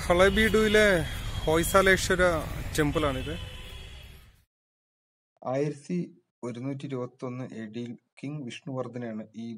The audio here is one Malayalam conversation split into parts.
ഹളബീഡുവിലെ ഹോയ്സാലേശ്വര ടെമ്പിളാണിത് ആയിരത്തി ഒരുന്നൂറ്റി ഇരുപത്തി ഒന്ന് എ ഡിയിൽ കിങ് വിഷ്ണുവർദ്ധനാണ് ഈ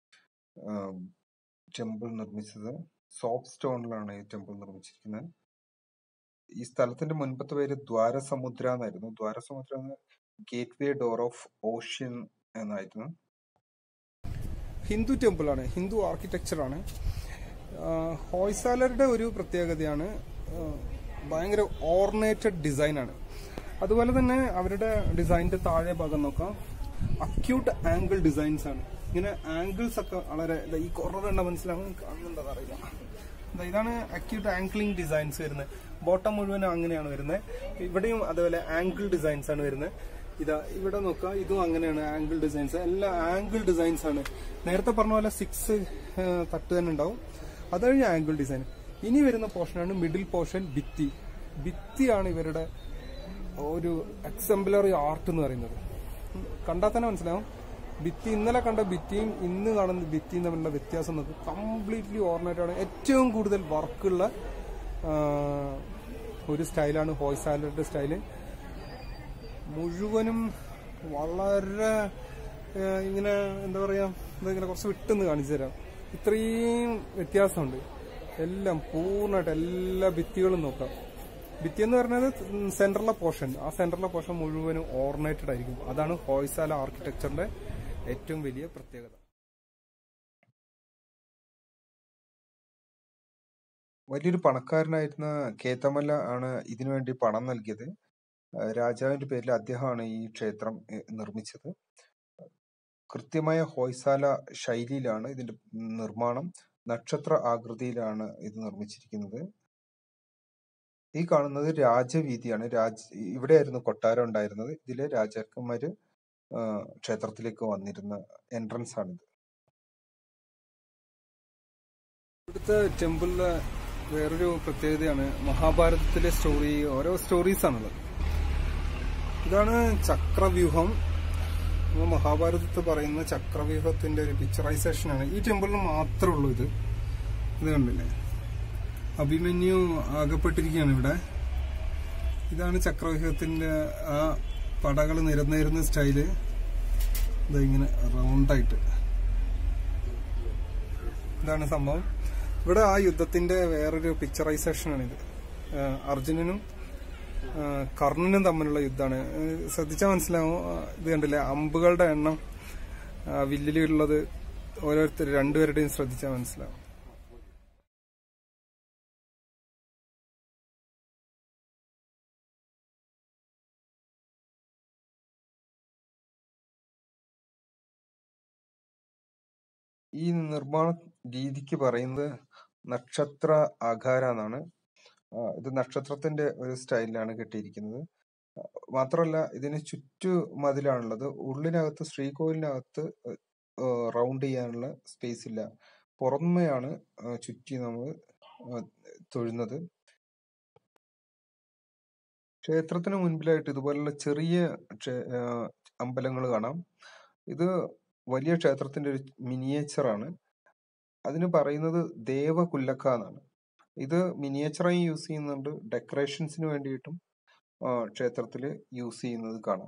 ടെമ്പിൾ നിർമ്മിച്ചത് സോപ്പ് സ്റ്റോണിലാണ് ഈ ടെമ്പിൾ നിർമ്മിച്ചിരിക്കുന്നത് ഈ സ്ഥലത്തിന്റെ മുൻപത്തെ പേര് ദ്വാരസമുദ്ര എന്നായിരുന്നു ദ്വാരസമുദ്ര എന്ന gateway door of ocean എന്നായിരുന്നു ഹിന്ദു ടെമ്പിളാണ് ഹിന്ദു ആർക്കിടെക്ചറാണ് ഹോയ്സാലറുടെ ഒരു പ്രത്യേകതയാണ് ആ, ഭയങ്കര ഓർണേറ്റഡ് ഡിസൈനാണ് അതുപോലെ തന്നെ അവരുടെ ഡിസൈനിന്റെ താഴെ ഭാഗം നോക്കാം അക്യൂട്ട് ആംഗിൾ ഡിസൈൻസ് ആണ് ഇങ്ങനെ ആംഗിൾസ് ഒക്കെ വളരെ ദാ ഈ കോർണർ കണ്ട മനസ്സിലാവും കാണുന്നുണ്ടോ അറിയില്ല ദാ ഇതാണ് അക്യൂട്ട് ആംഗിളിംഗ് ഡിസൈൻസ് വരുന്നത് ബോട്ടം മുഴുവൻ അങ്ങനെയാണ് വരുന്നത് ഇവിടെയും അതുപോലെ ആംഗിൾ ഡിസൈൻസ് ആണ് വരുന്നത് ഇതാ ഇവിടെ നോക്കാം ഇതും അങ്ങനെയാണ് ആംഗിൾ ഡിസൈൻസ് എല്ലാം ആംഗിൾ ഡിസൈൻസ് ആണ് നേരത്തെ പറഞ്ഞ പോലെ സിക്സ് തട്ട് തന്നെ ഉണ്ടാവും അത് കഴിഞ്ഞ് ആംഗിൾ ഡിസൈൻ ഇനി വരുന്ന പോർഷനാണ് മിഡിൽ പോർഷൻ ഭിത്തി ഭിത്തിയാണ് ഇവരുടെ ഒരു എക്സംപ്ലറി ആർട്ട് എന്ന് പറയുന്നത് കണ്ടാൽ തന്നെ മനസ്സിലാവും ഭിത്തി ഇന്നലെ കണ്ട ഭിത്തിയും ഇന്ന് കാണുന്ന ഭിത്തിയും തമ്മിലുള്ള വ്യത്യാസം നോക്കും കംപ്ലീറ്റ്ലി ഓർണേറ്റഡ് ആണ് ഏറ്റവും കൂടുതൽ വർക്കുള്ള ഒരു സ്റ്റൈലാണ് ഹോയ്സാലറുടെ സ്റ്റൈല് മുഴുവനും വളരെ ഏഹ്, ഇങ്ങനെ എന്താ പറയാ എന്താ ഇങ്ങനെ കുറച്ച് വിട്ടെന്ന് കാണിച്ചു തരാം ഇത്രയും വ്യത്യാസമുണ്ട് എല്ലാം പൂർണ്ണമായിട്ട് എല്ലാ ഭിത്തികളും നോക്കാം ഭിത്തി എന്ന് പറയുന്നത് സെന്ററിലെ പോർഷൻ ആ സെന്ററിലെ പോർഷൻ മുഴുവനും ഓർണേറ്റഡ് ആയിരിക്കും അതാണ് ഹോയ്സാല ആർക്കിടെക്ചറിന്റെ ഏറ്റവും വലിയ പ്രത്യേകത വലിയൊരു പണക്കാരനായിരുന്ന കേത്തമല്ല ആണ് ഇതിനു വേണ്ടി പണം നൽകിയത് ആ, രാജാവിന്റെ പേരിൽ അദ്ദേഹമാണ് ഈ ക്ഷേത്രം എ, നിർമ്മിച്ചത് കൃത്യമായ ഹോയ്സാല ശൈലിയിലാണ് ഇതിന്റെ നിർമ്മാണം നക്ഷത്ര ആകൃതിയിലാണ് ഇത് നിർമ്മിച്ചിരിക്കുന്നത് ഈ കാണുന്നത് രാജവീതിയാണ് രാജ ഇവിടെയായിരുന്നു കൊട്ടാരം ഉണ്ടായിരുന്നത് ഇതിലെ രാജാക്കന്മാര് ആ, ക്ഷേത്രത്തിലേക്ക് വന്നിരുന്ന എൻട്രൻസ് ആണിത് ഇവിടുത്തെ ടെമ്പിളിലെ വേറൊരു പ്രത്യേകതയാണ് മഹാഭാരതത്തിലെ സ്റ്റോറി ഓരോ സ്റ്റോറീസ് ആണുള്ളത് ഇതാണ് ചക്രവ്യൂഹം നമ്മൾ മഹാഭാരതത്തിൽ പറയുന്ന ചക്രവ്യൂഹത്തിന്റെ ഒരു പിക്ചറൈസേഷൻ ആണ് ഈ ടെമ്പിളിന് മാത്രമേ ഉള്ളൂ ഇത് ഇത് കണ്ടില്ലേ അഭിമന്യു ആകപ്പെട്ടിരിക്കുകയാണ് ഇവിടെ ഇതാണ് ചക്രവ്യൂഹത്തിന്റെ ആ പടകൾ നിരന്നിരുന്ന സ്റ്റൈല് ഇത് ഇങ്ങനെ റൗണ്ടായിട്ട് ഇതാണ് സംഭവം ഇവിടെ ആ യുദ്ധത്തിന്റെ വേറൊരു പിക്ചറൈസേഷൻ ആണിത് ആഹ് അർജുനനും ആഹ് കർണനും തമ്മിലുള്ള യുദ്ധമാണ് ശ്രദ്ധിച്ചാൽ മനസ്സിലാവും ആഹ് ഇത് കണ്ടില്ലേ അമ്പുകളുടെ എണ്ണം ആഹ് വില്ലിലുള്ളത് ഓരോരുത്തർ രണ്ടുപേരുടെയും ശ്രദ്ധിച്ചാൽ മനസ്സിലാവും ഈ നിർമ്മാണ രീതിക്ക് പറയുന്നത് നക്ഷത്ര ആകാര എന്നാണ് ആ, ഇത് നക്ഷത്രത്തിന്റെ ഒരു സ്റ്റൈലിലാണ് കെട്ടിയിരിക്കുന്നത് ആ, മാത്രമല്ല ഇതിന് ചുറ്റു മതിലാണുള്ളത് ഉള്ളിനകത്ത് ശ്രീകോവിലിനകത്ത് റൗണ്ട് ചെയ്യാനുള്ള സ്പേസ് ഇല്ല പുറമെയാണ് ആ, ചുറ്റി നമ്മൾ തൊഴുന്നത് ക്ഷേത്രത്തിന് മുൻപിലായിട്ട് ഇതുപോലുള്ള ചെറിയ അമ്പലങ്ങൾ കാണാം ഇത് വലിയ ക്ഷേത്രത്തിന്റെ ഒരു മിനിയേച്ചർ ആണ് അതിന് പറയുന്നത് ദേവകുല്ലക്ക എന്നാണ് ഇത് മിനിയേച്ചറായി യൂസ് ചെയ്യുന്നുണ്ട് ഡെക്കറേഷൻസിന് വേണ്ടിയിട്ടും ആ, ക്ഷേത്രത്തില് യൂസ് ചെയ്യുന്നത് കാണാം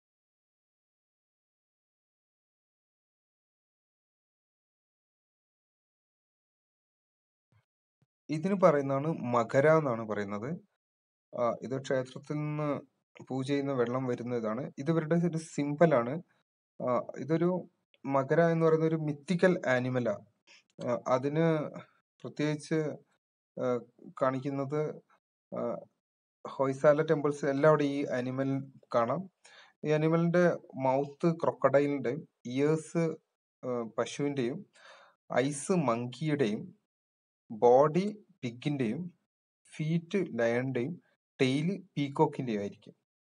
ഇതിന് പറയുന്നതാണ് മകര എന്നാണ് പറയുന്നത് ആ, ഇത് ക്ഷേത്രത്തിൽ നിന്ന് പൂജ ചെയ്യുന്ന വെള്ളം വരുന്ന ഇതാണ് ഇത് ഇവരുടെ ഒരു സിമ്പലാണ് ഇതൊരു മകര എന്ന് പറയുന്ന ഒരു മിത്തിക്കൽ ആനിമലാ അതിന് പ്രത്യേകിച്ച് ആ, കാണിക്കുന്നത് ആ, ഹൊയ്സാല ടെമ്പിൾസ് എല്ലാവിടെ ഈ അനിമൽ കാണാം ഈ അനിമലിന്റെ മൗത്ത് ക്രൊക്കഡൈലിന്റെയും ഇയേഴ്സ് പശുവിന്റെയും ഐസ് മങ്കിയുടെയും ബോഡി പിഗിന്റെയും ഫീറ്റ് ലയണിന്റെയും ടെയില് പീകോക്കിന്റെയും ആയിരിക്കും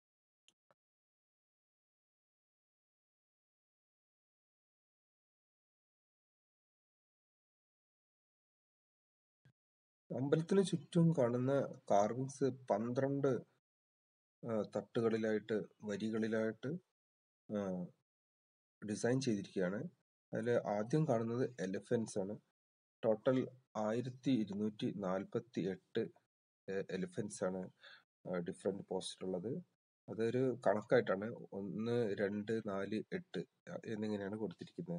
അമ്പലത്തിന് ചുറ്റും കാണുന്ന കാർവിങ്സ് പന്ത്രണ്ട് ആ, തട്ടുകളിലായിട്ട് വരികളിലായിട്ട് ഡിസൈൻ ചെയ്തിരിക്കുകയാണ് അതിൽ ആദ്യം കാണുന്നത് എലിഫൻസ് ആണ് ടോട്ടൽ ആയിരത്തി ഇരുന്നൂറ്റി നാൽപ്പത്തി എട്ട് എലിഫൻസ് ആണ് ഡിഫറെന്റ് പോസ്റ്റിലുള്ളത് അതൊരു കണക്കായിട്ടാണ് ഒന്ന് രണ്ട് നാല് എട്ട് എന്നിങ്ങനെയാണ് കൊടുത്തിരിക്കുന്നത്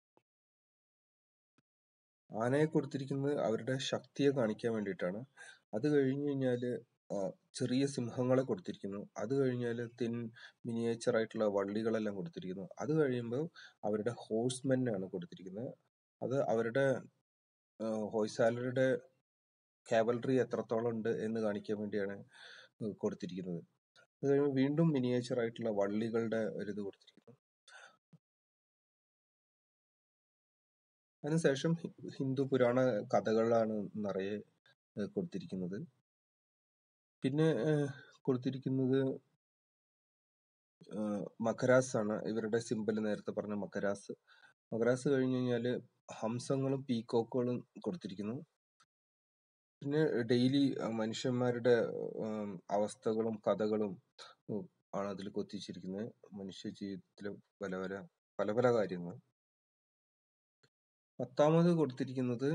ആനയെ കൊടുത്തിരിക്കുന്നത് അവരുടെ ശക്തിയെ കാണിക്കാൻ വേണ്ടിയിട്ടാണ് അത് കഴിഞ്ഞു കഴിഞ്ഞാല് ആ, ചെറിയ സിംഹങ്ങളെ കൊടുത്തിരിക്കുന്നു അത് കഴിഞ്ഞാൽ തിൻ മിനിയേച്ചർ ആയിട്ടുള്ള വള്ളികളെല്ലാം കൊടുത്തിരിക്കുന്നു അത് കഴിയുമ്പോൾ അവരുടെ ഹോഴ്സ്മെൻ ആണ് കൊടുത്തിരിക്കുന്നത് അത് അവരുടെ ഹോയ്സാലറുടെ കാവലറി എത്രത്തോളം ഉണ്ട് എന്ന് കാണിക്കാൻ വേണ്ടിയാണ് ഉം കൊടുത്തിരിക്കുന്നത് അത് കഴിയുമ്പോൾ വീണ്ടും മിനിയേച്ചർ ആയിട്ടുള്ള വള്ളികളുടെ ഒരു ഇത് കൊടുത്തിരിക്കുന്നു അതിനുശേഷം ഹി- ഹിന്ദു പുരാണ കഥകളാണ് നിറയെ ഏഹ് കൊടുത്തിരിക്കുന്നത് പിന്നെ ഏഹ് കൊടുത്തിരിക്കുന്നത് ഏഹ് മകരാസ് ആണ് ഇവരുടെ സിമ്പൽ നേരത്തെ പറഞ്ഞ മകരാസ് മകരാസ് കഴിഞ്ഞു കഴിഞ്ഞാല് ഹംസങ്ങളും പീക്കോക്കുകളും കൊടുത്തിരിക്കുന്നു പിന്നെ ഡെയിലി മനുഷ്യന്മാരുടെ ഉം, അവസ്ഥകളും കഥകളും ഉം, ആണ് അതിൽ കൊത്തിച്ചിരിക്കുന്നത് മനുഷ്യ ജീവിതത്തിലെ പല പല പല പല കാര്യങ്ങൾ പത്താമത് കൊടുത്തിരിക്കുന്നത്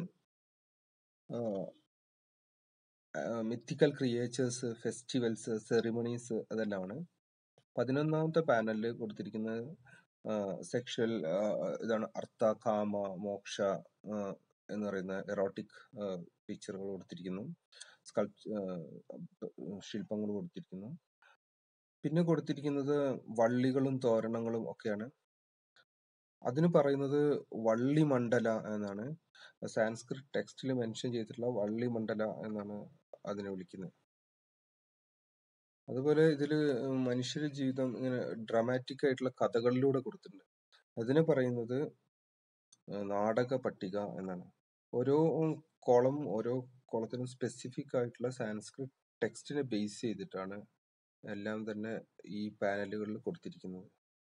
മിത്തിക്കൽ ക്രിയേച്ചേഴ്സ് ഫെസ്റ്റിവൽസ് സെറിമണീസ് അതെല്ലാമാണ് പതിനൊന്നാമത്തെ പാനലിൽ കൊടുത്തിരിക്കുന്നത് സെക്ഷൽ ഇതാണ് അർത്ഥ കാമ മോക്ഷ ആ, എന്ന് പറയുന്ന എറോട്ടിക് പിക്ചറുകൾ കൊടുത്തിരിക്കുന്നു സ്കൾപ് ശില്പങ്ങൾ കൊടുത്തിരിക്കുന്നു പിന്നെ കൊടുത്തിരിക്കുന്നത് വള്ളികളും തോരണങ്ങളും ഒക്കെയാണ് അതിന് പറയുന്നത് വള്ളി മണ്ഡല എന്നാണ് സാൻസ്ക്രിറ്റ് ടെക്സ്റ്റിൽ മെൻഷൻ ചെയ്തിട്ടുള്ള വള്ളി മണ്ഡല എന്നാണ് അതിനെ വിളിക്കുന്നത് അതുപോലെ ഇതില് മനുഷ്യരുടെ ജീവിതം ഇങ്ങനെ ഡ്രാമാറ്റിക് ആയിട്ടുള്ള കഥകളിലൂടെ കൊടുത്തിട്ടുണ്ട് അതിനെ പറയുന്നത് ഏഹ് നാടക പട്ടിക എന്നാണ് ഓരോ കോളം ഓരോ കോളത്തിനും സ്പെസിഫിക് ആയിട്ടുള്ള സാൻസ്ക്രിറ്റ് ടെക്സ്റ്റിനെ ബേസ് ചെയ്തിട്ടാണ് എല്ലാം തന്നെ ഈ പാനലുകളിൽ കൊടുത്തിരിക്കുന്നത്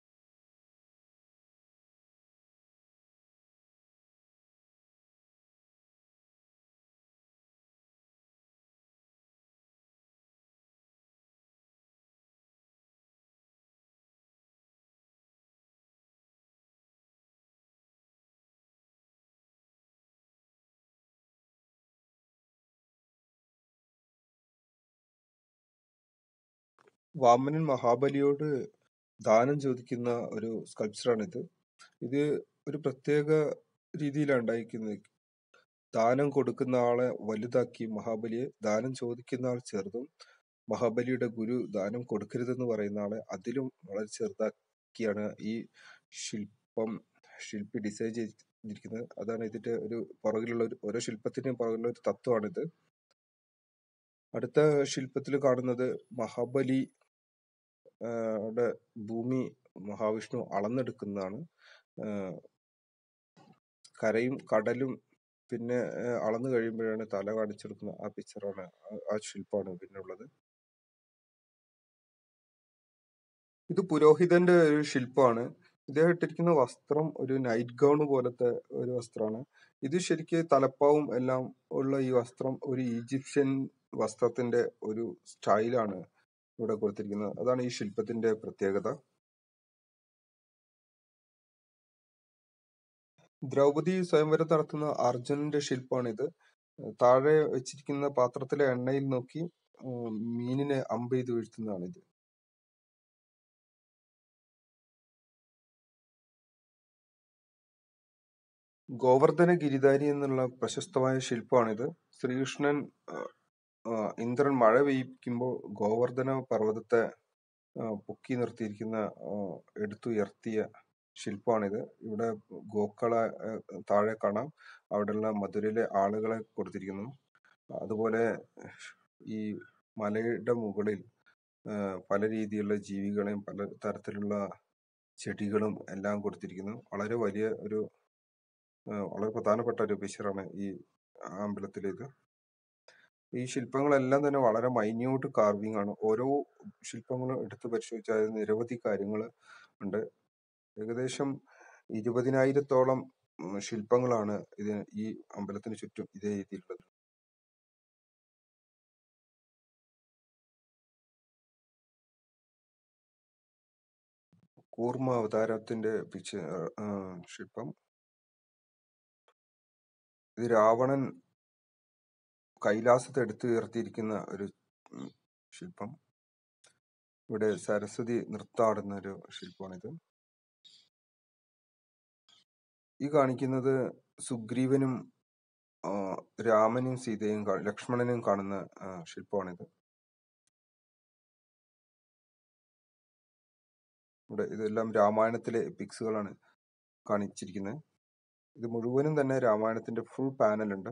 വാമനൻ മഹാബലിയോട് ദാനം ചോദിക്കുന്ന ഒരു സ്കൾപ്ചറാണിത് ഇത് ഒരു പ്രത്യേക രീതിയിലാണ് ഉണ്ടായിരിക്കുന്നത് ദാനം കൊടുക്കുന്ന ആളെ വലുതാക്കി മഹാബലിയെ ദാനം ചോദിക്കുന്ന ആൾ ചെറുതും മഹാബലിയുടെ ഗുരു ദാനം കൊടുക്കരുതെന്ന് പറയുന്ന ആളെ അതിലും വളരെ ചെറുതാക്കിയാണ് ഈ ശില്പം ശില്പി ഡിസൈൻ ചെയ്തിരിക്കുന്നത് അതാണ് ഇതിന്റെ ഒരു പുറകിലുള്ള ഒരു ഓരോ ശില്പത്തിന്റെയും പുറകിലുള്ള ഒരു തത്വമാണിത് അടുത്ത ശില്പത്തിൽ കാണുന്നത് മഹാബലി ആ, യുടെ ഭൂമി മഹാവിഷ്ണു അളന്നെടുക്കുന്നതാണ് ആ, കരയും കടലും പിന്നെ ആ, അളന്നു കഴിയുമ്പോഴാണ് തല കാണിച്ചെടുക്കുന്ന ആ പിക്ചറാണ് ആ ശില്പമാണ് പിന്നെ ഉള്ളത് ഇത് പുരോഹിതന്റെ ഒരു ശില്പമാണ് ഇദ്ദേഹം ഇട്ടിരിക്കുന്ന വസ്ത്രം ഒരു നൈറ്റ് ഗൗൺ പോലത്തെ ഒരു വസ്ത്രമാണ് ഇത് ശരിക്ക് തലപ്പാവും എല്ലാം ഉള്ള ഈ വസ്ത്രം ഒരു ഈജിപ്ഷ്യൻ വസ്ത്രത്തിന്റെ ഒരു സ്റ്റൈലാണ് ഇവിടെ കൊടുത്തിരിക്കുന്നത് അതാണ് ഈ ശില്പത്തിന്റെ പ്രത്യേകത ദ്രൗപദി സ്വയംവരം നടത്തുന്ന അർജുനന്റെ ശില്പമാണിത് താഴെ വെച്ചിരിക്കുന്ന പാത്രത്തിലെ എണ്ണയിൽ നോക്കി ഉം, മീനിനെ അമ്പ് ചെയ്ത് വീഴ്ത്തുന്നതാണ് ഇത് ഗോവർദ്ധന ഗിരിധാരി എന്നുള്ള പ്രശസ്തമായ ശില്പമാണിത് ശ്രീകൃഷ്ണൻ ആ, ആ, ഇന്ദ്രൻ മഴ പെയ്യിക്കുമ്പോൾ ഗോവർദ്ധന പർവ്വതത്തെ ആ, പൊക്കി നിർത്തിയിരിക്കുന്ന ആ, എടുത്തുയർത്തിയ ശില്പമാണിത് ഇവിടെ ഗോക്കളെ ആ, താഴെ കാണാം അവിടെയുള്ള മധുരയിലെ ആളുകളെ കൊടുത്തിരിക്കുന്നു അതുപോലെ ഈ മലയുടെ മുകളിൽ ആ, പല രീതിയിലുള്ള ജീവികളെയും പല തരത്തിലുള്ള ചെടികളും എല്ലാം കൊടുത്തിരിക്കുന്നു വളരെ വലിയ ഒരു ആ, വളരെ പ്രധാനപ്പെട്ട ഒരു പിക്ചറാണ് ഈ അമ്പലത്തിലേത് ഈ ശില്പങ്ങളെല്ലാം തന്നെ വളരെ മൈന്യൂട്ട് കാർവിംഗ് ആണ് ഓരോ ശില്പങ്ങളും എടുത്തു പരിശോധിച്ചാൽ അതിൽ നിരവധി കാര്യങ്ങൾ ഉണ്ട് ഏകദേശം ഇരുപതിനായിരത്തോളം ഉം, ശില്പങ്ങളാണ് ഇത് ഈ അമ്പലത്തിന് ചുറ്റും ഇതേ രീതിയിലുള്ളത് കൂർമ്മ അവതാരത്തിന്റെ പിക്ചർ ശില്പം ഇത് രാവണൻ കൈലാസത്തെ എടുത്തു ഉയർത്തിയിരിക്കുന്ന ഒരു ഉം, ശില്പം ഇവിടെ സരസ്വതി നൃത്താടുന്ന ഒരു ശില്പമാണിത് ഈ കാണിക്കുന്നത് സുഗ്രീവനും ആ, രാമനും സീതയും കാ- ലക്ഷ്മണനും കാണുന്ന ആ, ശില്പമാണിത് ഇവിടെ ഇതെല്ലാം രാമായണത്തിലെ പിക്സുകളാണ് കാണിച്ചിരിക്കുന്നത് ഇത് മുഴുവനും തന്നെ രാമായണത്തിന്റെ ഫുൾ പാനൽ ഉണ്ട്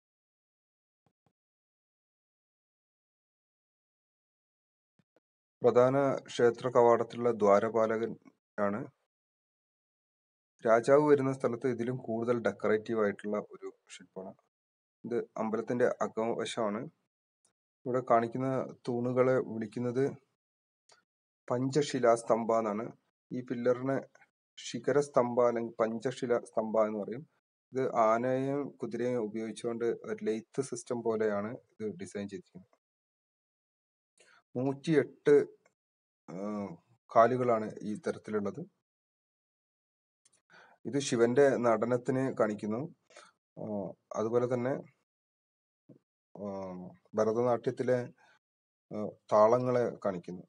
പ്രധാന ക്ഷേത്ര കവാടത്തിലുള്ള ദ്വാരപാലകൻ ആണ് രാജാവ് വരുന്ന സ്ഥലത്ത് ഇതിലും കൂടുതൽ ഡെക്കറേറ്റീവ് ആയിട്ടുള്ള ഒരു ശില്പമാണ് ഇത് അമ്പലത്തിന്റെ അകവശമാണ് ഇവിടെ കാണിക്കുന്ന തൂണുകളെ വിളിക്കുന്നത് പഞ്ചശിലാ സ്തംഭ എന്നാണ് ഈ പില്ലറിന് ശിഖരസ്തംഭ അല്ലെങ്കിൽ പഞ്ചശില സ്തംഭ എന്ന് പറയും ഇത് ആനയെയും കുതിരയെയും ഉപയോഗിച്ചുകൊണ്ട് ഒരു ലെയ്ത്ത് സിസ്റ്റം പോലെയാണ് ഇത് ഡിസൈൻ ചെയ്തിരിക്കുന്നത് നൂറ്റിയെട്ട് കാലുകളാണ് ഈ തരത്തിലുള്ളത് ഇത് ശിവന്റെ നടനത്തിന് കാണിക്കുന്നു ആ, അതുപോലെ തന്നെ ആ, ഭരതനാട്യത്തിലെ ആ, താളങ്ങളെ കാണിക്കുന്നു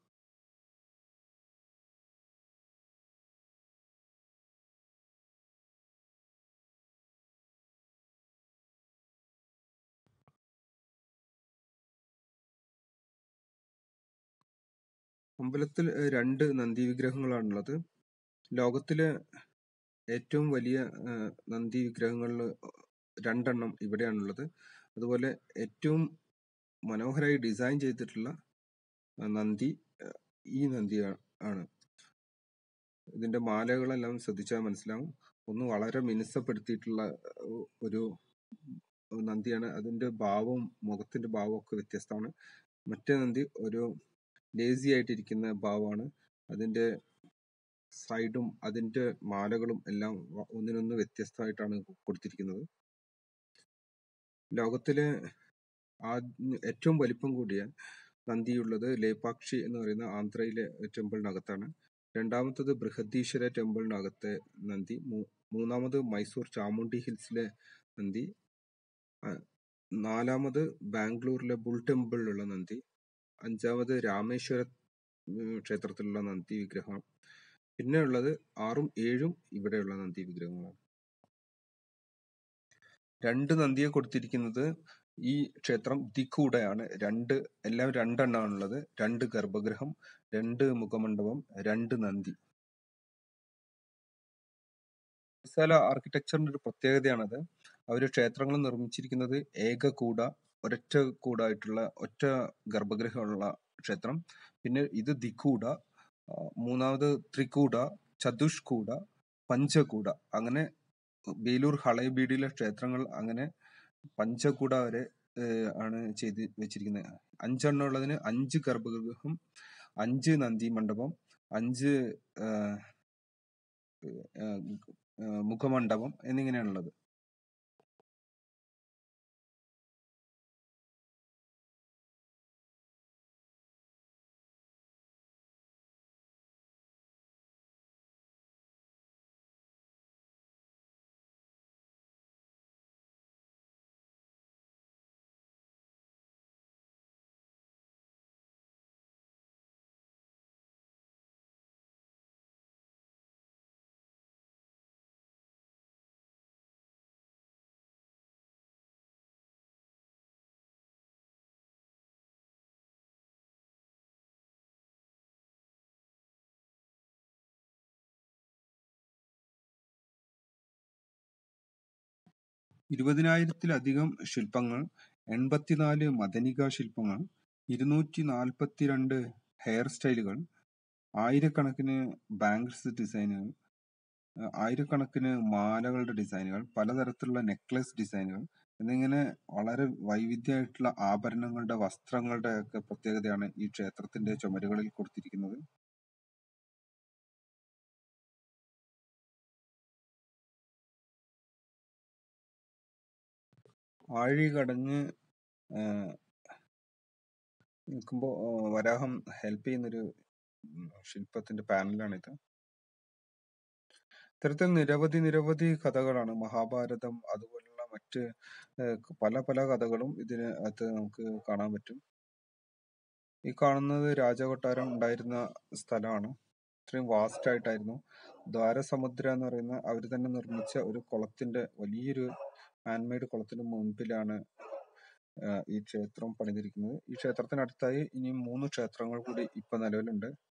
അമ്പലത്തിൽ ഏഹ്, രണ്ട് നന്ദി വിഗ്രഹങ്ങളാണുള്ളത് ലോകത്തിലെ ഏറ്റവും വലിയ ഏഹ്, നന്ദി വിഗ്രഹങ്ങളിൽ രണ്ടെണ്ണം ഇവിടെയാണുള്ളത് അതുപോലെ ഏറ്റവും മനോഹരമായി ഡിസൈൻ ചെയ്തിട്ടുള്ള ആ, നന്ദി ഏഹ്, ഈ നന്ദി ആ- ആണ് ഇതിന്റെ മാലകളെല്ലാം ശ്രദ്ധിച്ചാൽ മനസ്സിലാവും ഒന്ന് വളരെ മിനുസപ്പെടുത്തിയിട്ടുള്ള ഏഹ്, ഒരു നന്ദിയാണ് അതിന്റെ ഭാവവും മുഖത്തിന്റെ ഭാവവും ഒക്കെ വ്യത്യസ്തമാണ് മറ്റേ നന്ദി ഒരു ലേസി ആയിട്ടിരിക്കുന്ന ഭാവമാണ് അതിന്റെ സൈഡും അതിന്റെ മാലകളും എല്ലാം വ- ഒന്നിനൊന്ന് വ്യത്യസ്തമായിട്ടാണ് കൊടുത്തിരിക്കുന്നത് ലോകത്തിലെ ആ ഏറ്റവും വലിപ്പം കൂടിയ നന്ദിയുള്ളത് ലേപാക്ഷി എന്ന് പറയുന്ന ആന്ധ്രയിലെ ടെമ്പിളിനകത്താണ് രണ്ടാമത്തത് ബൃഹദീശ്വര ടെമ്പിളിനകത്തെ നന്ദി മൂ- മൂന്നാമത് മൈസൂർ ചാമുണ്ഡി ഹിൽസിലെ നന്ദി ആ, നാലാമത് ബാംഗ്ലൂരിലെ ബുൾ ടെമ്പിളിലുള്ള നന്ദി അഞ്ചാമത് രാമേശ്വര ഉം, ക്ഷേത്രത്തിലുള്ള നന്ദി വിഗ്രഹം പിന്നെ ഉള്ളത് ആറും ഏഴും ഇവിടെയുള്ള നന്ദി വിഗ്രഹങ്ങളാണ് രണ്ട് നന്ദിയെ കൊടുത്തിരിക്കുന്നത് ഈ ക്ഷേത്രം ദിക്കൂടയാണ് രണ്ട് എല്ലാം രണ്ടെണ്ണമാണുള്ളത് രണ്ട് ഗർഭഗൃഹം രണ്ട് മുഖമണ്ഡപം രണ്ട് നന്ദി ഹൊയ്സാല ആർക്കിടെക്ചറിന്റെ ഒരു പ്രത്യേകതയാണത് അവര് ക്ഷേത്രങ്ങൾ നിർമ്മിച്ചിരിക്കുന്നത് ഏകകൂട ഒരൊറ്റ കൂടായിട്ടുള്ള ഒറ്റ ഗർഭഗൃഹമുള്ള ക്ഷേത്രം പിന്നെ ഇത് ദിക്കൂട ആ, മൂന്നാമത് ത്രികൂട ചതുഷ്കൂട പഞ്ചകൂട അങ്ങനെ ബേലൂർ ഹളയബീഡിലെ ക്ഷേത്രങ്ങൾ അങ്ങനെ പഞ്ചകൂട വരെ ഏഹ്, ആണ് ചെയ്ത് വെച്ചിരിക്കുന്നത് അഞ്ചെണ്ണം ഉള്ളതിന് അഞ്ച് ഗർഭഗൃഹം അഞ്ച് നന്ദി മണ്ഡപം അഞ്ച് ആഹ്, ആഹ്, ആഹ്, മുഖമണ്ഡപം എന്നിങ്ങനെയാണുള്ളത് ഇരുപതിനായിരത്തിലധികം ശില്പങ്ങൾ എൺപത്തിനാല് മദനിക ശില്പങ്ങൾ ഇരുന്നൂറ്റി നാൽപ്പത്തിരണ്ട് ഹെയർ സ്റ്റൈലുകൾ ആയിരക്കണക്കിന് ബാംഗിൾസ് ഡിസൈനുകൾ അഹ് ആയിരക്കണക്കിന് മാലകളുടെ ഡിസൈനുകൾ പലതരത്തിലുള്ള നെക്ലസ് ഡിസൈനുകൾ എന്നിങ്ങനെ വളരെ വൈവിധ്യമായിട്ടുള്ള ആഭരണങ്ങളുടെ വസ്ത്രങ്ങളുടെ ഒക്കെ പ്രത്യേകതയാണ് ഈ ക്ഷേത്രത്തിന്റെ ചുമരുകളിൽ കൊടുത്തിരിക്കുന്നത് ആഴി കടഞ്ഞ് ആഹ് നിൽക്കുമ്പോൾ വരാഹം ഹെൽപ്പ് ചെയ്യുന്നൊരു ഉം, ശില്പത്തിന്റെ പാനലാണിത് ഇത്തരത്തിൽ നിരവധി നിരവധി കഥകളാണ് മഹാഭാരതം അതുപോലുള്ള മറ്റ് ഏഹ് പല പല കഥകളും ഇതിന് അകത്ത് നമുക്ക് കാണാൻ പറ്റും ഈ കാണുന്നത് രാജകൊട്ടാരം ഉണ്ടായിരുന്ന സ്ഥലമാണ് ഇത്രയും വാസ്റ്റ് ആയിട്ടായിരുന്നു ദ്വാരസമുദ്ര എന്ന് പറയുന്ന അവർ തന്നെ നിർമ്മിച്ച ഒരു കുളത്തിന്റെ വലിയൊരു മാൻമെയ്ഡ് കുളത്തിന്റെ മുൻപിലാണ് ആഹ് ഈ ക്ഷേത്രം പണിതിരിക്കുന്നത് ഈ ക്ഷേത്രത്തിനടുത്തായി ഇനി മൂന്ന് ക്ഷേത്രങ്ങൾ കൂടി ഇപ്പൊ നിലവിലുണ്ട്